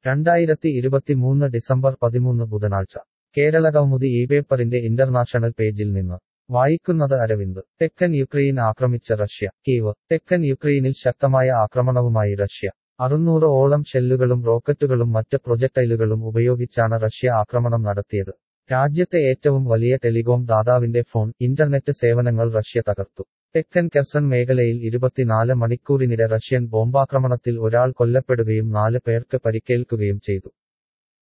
രണ്ടായിരത്തി ഇരുപത്തിമൂന്ന് ഡിസംബർ പതിമൂന്ന് ബുധനാഴ്ച കേരളകൗമുദി ഈ പേപ്പറിന്റെ ഇന്റർനാഷണൽ പേജിൽ നിന്ന് വായിക്കുന്നത് അരവിന്ദ് തെക്കൻ യുക്രൈൻ ആക്രമിച്ച റഷ്യ കീവ് തെക്കൻ യുക്രൈനിൽ ശക്തമായ ആക്രമണവുമായി റഷ്യ അറുന്നൂറ് ഓളം ഷെല്ലുകളും റോക്കറ്റുകളും മറ്റ് പ്രൊജക്ടൈലുകളും ഉപയോഗിച്ചാണ് റഷ്യ ആക്രമണം നടത്തിയത് രാജ്യത്തെ ഏറ്റവും വലിയ ടെലികോം ദാതാവിന്റെ ഫോൺ ഇന്റർനെറ്റ് സേവനങ്ങൾ റഷ്യ തകർത്തു തെക്കൻ കെർസൺ മേഖലയിൽ ഇരുപത്തിനാല് മണിക്കൂറിനിടെ റഷ്യൻ ബോംബാക്രമണത്തിൽ ഒരാൾ കൊല്ലപ്പെടുകയും നാല് പേർക്ക് പരിക്കേൽക്കുകയും ചെയ്തു